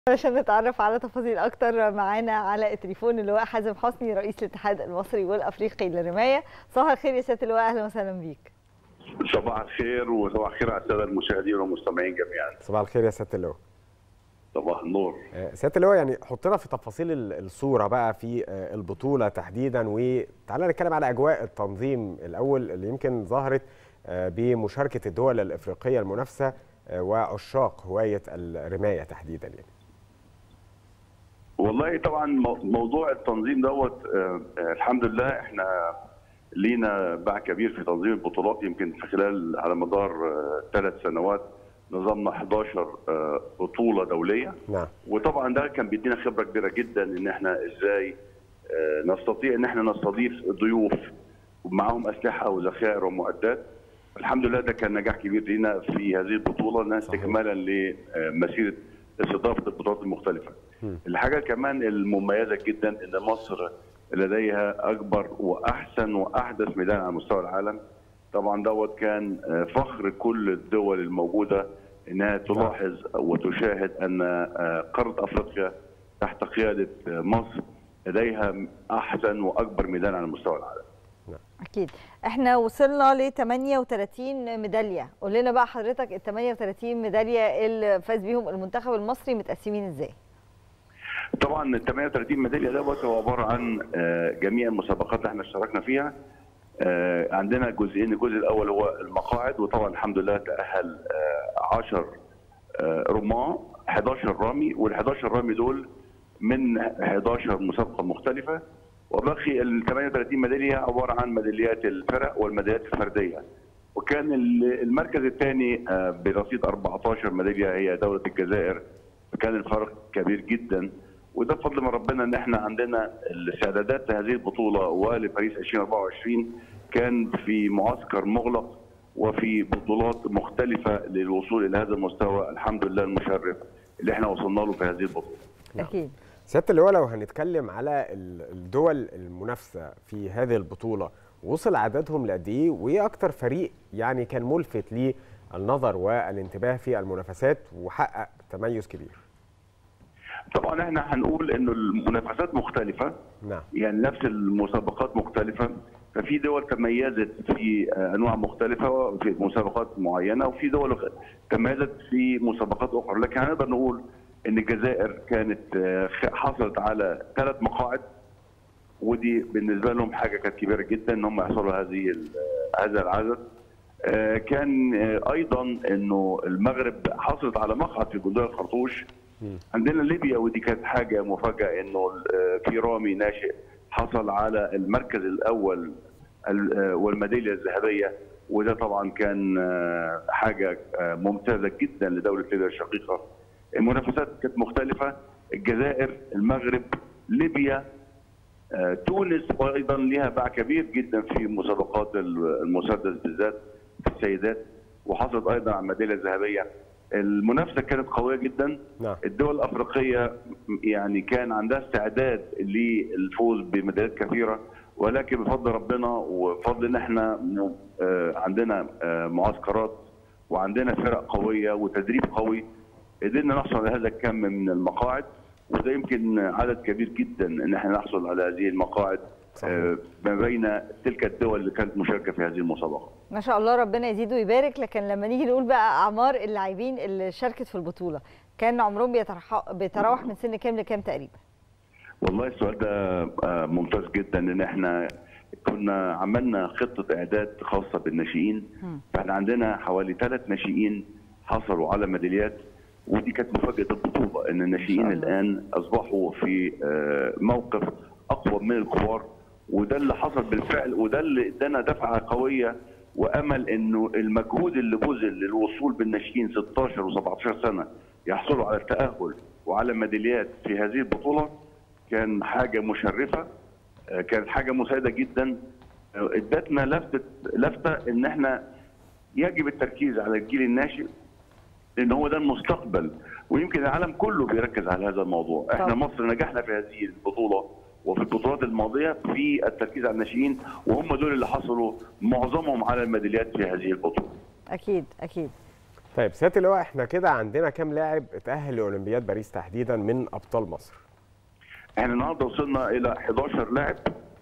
علشان نتعرف على تفاصيل اكتر معانا على التليفون اللواء حازم حسني رئيس الاتحاد المصري والافريقي للرمايه صباح الخير يا سياده اللواء اهلا وسهلا بيك صباح الخير وصباح الخير على الساده المشاهدين والمستمعين جميعا صباح الخير يا سياده اللواء صباح النور آه، سياده اللواء يعني حطنا في تفاصيل ال- الصوره بقى في آه، البطوله تحديدا وتعالى نتكلم على اجواء التنظيم الاول اللي يمكن ظهرت آه، بمشاركه الدول الافريقيه المنافسه آه، وعشاق هوايه الرمايه تحديدا يعني والله طبعا مو- موضوع التنظيم دوت آه، آه، الحمد لله احنا لينا باع كبير في تنظيم البطولات يمكن في خلال على مدار ثلاث سنوات نظمنا 11 آه، بطوله دوليه نعم وطبعا ده كان بيدينا خبره كبيره جدا ان احنا ازاي آه، نستطيع ان احنا نستضيف ضيوف ومعاهم اسلحه وذخائر ومعدات الحمد لله ده كان نجاح كبير لينا في هذه البطوله انها صحيح. استكمالا لمسيره استضافه البطولات المختلفه. مم. الحاجه كمان المميزه جدا ان مصر لديها اكبر واحسن واحدث ميدان على مستوى العالم. طبعا دوت كان آه، فخر كل الدول الموجوده انها تلاحظ وتشاهد ان آه، قاره افريقيا تحت قياده آه، مصر لديها احسن واكبر ميدان على مستوى العالم. اكيد احنا وصلنا ل 38 ميداليه قول لنا بقى حضرتك ال 38 ميداليه اللي فاز بيهم المنتخب المصري متقسمين ازاي طبعا ال 38 ميداليه دوت هو عباره عن آه، جميع المسابقات اللي احنا اشتركنا فيها آه، عندنا جزئين الجزء الاول هو المقاعد وطبعا الحمد لله تاهل 10 رماة 11 رامي وال 11 رامي دول من 11 مسابقه مختلفه وباقي ال 38 ميداليه عباره عن ميداليات الفرق والميداليات الفرديه وكان ال- المركز الثاني برصيد 14 ميداليه هي دوله الجزائر كان الفرق كبير جدا وده بفضل من ربنا ان احنا عندنا الاستعدادات لهذه البطوله ولباريس 2024 كان في معسكر مغلق وفي بطولات مختلفه للوصول الى هذا المستوى الحمد لله المشرف اللي احنا وصلنا له في هذه البطوله. نعم. اكيد سياده اللواء لو هنتكلم على ال- الدول المنافسه في هذه البطوله وصل عددهم لقد ايه وايه اكتر فريق يعني كان ملفت للنظر والانتباه في المنافسات وحقق تميز كبير طبعا احنا هنقول انه المنافسات مختلفه نعم يعني نفس المسابقات مختلفه ففي دول تميزت في آه، انواع مختلفه في مسابقات معينه وفي دول تميزت في مسابقات اخرى لكن هنقدر نقول ان الجزائر كانت آه، خ- حصلت على ثلاث مقاعد ودي بالنسبه لهم حاجه كانت كبيره جدا ان هم يحصلوا هذه ال- آه، هذا العدد آه، كان آه، ايضا انه المغرب حصلت على مقعد في جزيره الخرطوش عندنا ليبيا ودي كانت حاجه مفاجاه انه آه، في رامي ناشئ حصل على المركز الاول ال- آه، والميداليه الذهبيه وده طبعا كان آه، حاجه آه، ممتازه جدا لدوله ليبيا الشقيقه. المنافسات كانت مختلفه الجزائر، المغرب، ليبيا، آه، تونس ايضا لها باع كبير جدا في مسابقات ال- المسدس بالذات في السيدات وحصلت ايضا على الميداليه الذهبيه. المنافسه كانت قويه جدا نعم الدول الافريقيه يعني كان عندها استعداد للفوز بميداليات كثيره ولكن بفضل ربنا وبفضل ان احنا م- آه، عندنا آه، معسكرات وعندنا فرق قويه وتدريب قوي قدرنا نحصل على هذا الكم من المقاعد وده يمكن عدد كبير جدا ان احنا نحصل على هذه المقاعد صحيح. آه، ما بين تلك الدول اللي كانت مشاركه في هذه المسابقه. ما شاء الله ربنا يزيد ويبارك لكن لما نيجي نقول بقى اعمار اللاعبين اللي شاركت في البطوله كان عمرهم بيترح- بيتراوح من سن كام لكام تقريبا والله السؤال ده آه، ممتاز جدا ان احنا كنا عملنا خطه اعداد خاصه بالناشئين فاحنا عندنا حوالي ثلاث ناشئين حصلوا على ميداليات ودي كانت مفاجاه البطوله ان الناشئين الله. الان اصبحوا في آه، موقف اقوى من الكبار وده اللي حصل بالفعل وده اللي ادانا دفعه قويه وامل انه المجهود اللي بذل للوصول بالناشئين 16 و17 سنه يحصلوا على التاهل وعلى ميداليات في هذه البطوله كان حاجه مشرفه آه، كانت حاجه مساعده جدا آه، ادتنا لفته لفته ان احنا يجب التركيز على الجيل الناشئ لان هو ده المستقبل ويمكن العالم كله بيركز على هذا الموضوع احنا طبعا. مصر نجحنا في هذه البطوله وفي البطولات الماضيه في التركيز على الناشئين وهم دول اللي حصلوا معظمهم على الميداليات في هذه البطوله اكيد اكيد طيب سياده اللواء احنا كده عندنا كام لاعب اتاهل لاولمبياد باريس تحديدا من ابطال مصر احنا النهارده وصلنا الى 11 لاعب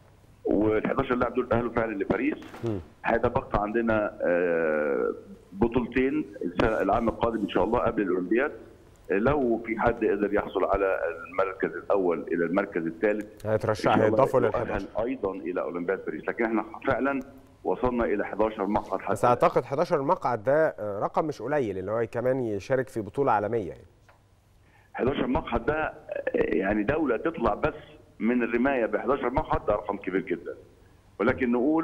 وال 11 لاعب دول تاهلوا فعلا لباريس هيتبقى عندنا آه، بطولتين السنة- العام القادم ان شاء الله قبل الاولمبياد لو في حد قدر يحصل على المركز الاول الى المركز الثالث هيترشح إن شاء الله هيضافوا لل يؤهل 11 ايضا الى اولمبياد باريس لكن احنا فعلا وصلنا الى 11 مقعد بس حتى اعتقد 11 مقعد ده آه، رقم مش قليل اللي هو كمان يشارك في بطوله عالميه يعني 11 مقعد ده آه، يعني دوله تطلع بس من الرمايه ب 11 مقعد ده رقم كبير جدا ولكن نقول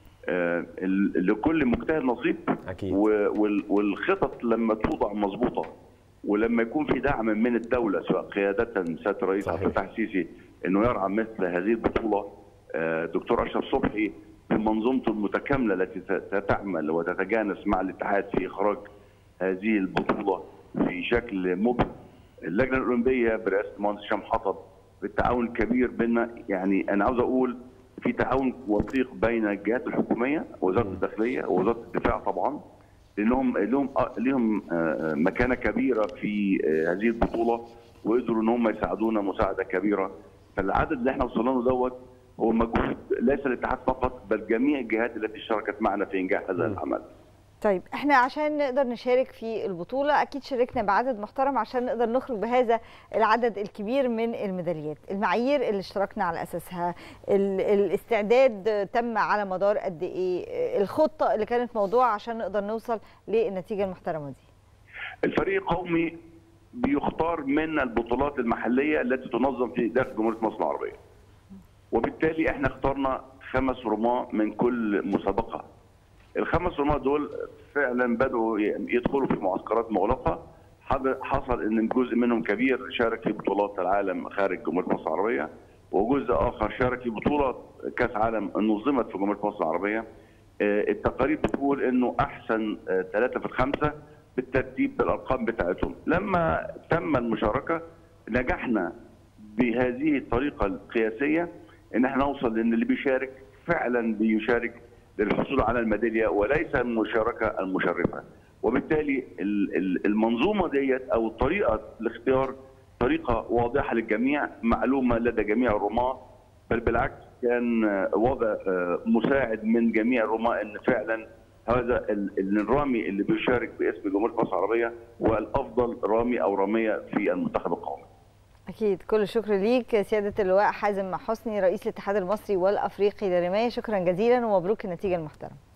آه، ال- لكل مجتهد نصيب أكيد. و- وال- والخطط لما توضع مظبوطه ولما يكون في دعم من الدوله سواء قياده سياده الرئيس عبد صحيح. الفتاح السيسي انه يرعى مثل هذه البطوله آه، دكتور اشرف صبحي بمنظومته المتكامله التي ت- تعمل وتتجانس مع الاتحاد في اخراج هذه البطوله في شكل مبهر اللجنه الاولمبيه برئاسه المهندس هشام حطب بالتعاون الكبير بيننا يعني انا عاوز اقول في تعاون وثيق بين الجهات الحكوميه وزاره الداخليه ووزاره الدفاع طبعا لانهم لهم لهم آه، مكانه كبيره في آه، هذه البطوله وقدروا ان هم يساعدونا مساعده كبيره فالعدد اللي احنا وصلنا له دوت هو مجهود ليس الاتحاد فقط بل جميع الجهات التي شاركت معنا في انجاح هذا العمل. طيب احنا عشان نقدر نشارك في البطولة اكيد شاركنا بعدد محترم عشان نقدر نخرج بهذا العدد الكبير من الميداليات المعايير اللي اشتركنا على اساسها ال- الاستعداد تم على مدار قد ايه الخطة اللي كانت موضوعة عشان نقدر نوصل للنتيجة المحترمة دي الفريق القومي بيختار من البطولات المحليه التي تنظم في داخل جمهوريه مصر العربيه. وبالتالي احنا اخترنا خمس رماة من كل مسابقه. الخمس رماة دول فعلا بدأوا يدخلوا في معسكرات مغلقه حد- حصل ان جزء منهم كبير شارك في بطولات العالم خارج جمهوريه مصر العربيه وجزء اخر شارك في بطوله كاس عالم نظمت في جمهوريه مصر العربيه آه، التقارير بتقول انه احسن آه، ثلاثه في الخمسه بالترتيب بالارقام بتاعتهم لما تم المشاركه نجحنا بهذه الطريقه القياسيه ان احنا نوصل لان اللي بيشارك فعلا بيشارك للحصول على الميداليه وليس المشاركه المشرفه وبالتالي ال- ال- المنظومه ديت او طريقه الاختيار طريقه واضحه للجميع معلومه لدى جميع الرماه بل بالعكس كان آه، وضع آه، مساعد من جميع الرماة ان فعلا هذا ال- ال- الرامي اللي بيشارك باسم جمهوريه مصر العربيه هو الافضل رامي او راميه في المنتخب القومي. اكيد كل الشكر ليك سيادة اللواء حازم حسني رئيس الاتحاد المصري والافريقي للرماية شكرا جزيلا ومبروك النتيجة المحترمة